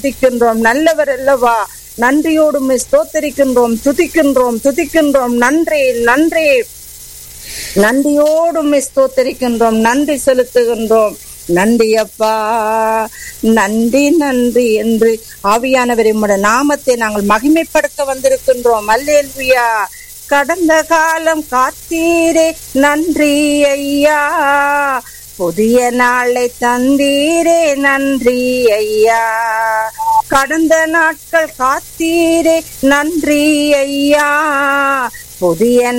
துதிக்கின்றோம் நல்லவர் அல்லவா நன்றியோடு உம்மை ஸ்தோத்தரிக்கின்றோம் துதிக்கின்றோம் துதிக்கின்றோம் நன்றி நன்றி நன்றியோடு உம்மை ஸ்தோத்தரிக்கின்றோம் நன்றி செலுத்துகின்றோம் நன்றி அப்பா நன்றி நன்றி என்று ஆவியானவரை உம்முடைய நாமத்தை நாங்கள் மகிமைப்படுத்த வந்திருக்கின்றோம் அல்லேலுயா கடந்த காலம் காத்தீரே நன்றி ஐயா புதிய நாளை தந்தீரே நன்றி ஐயா கடந்த நாட்கள் காத்தீரே நன்றி ஐயா புதிய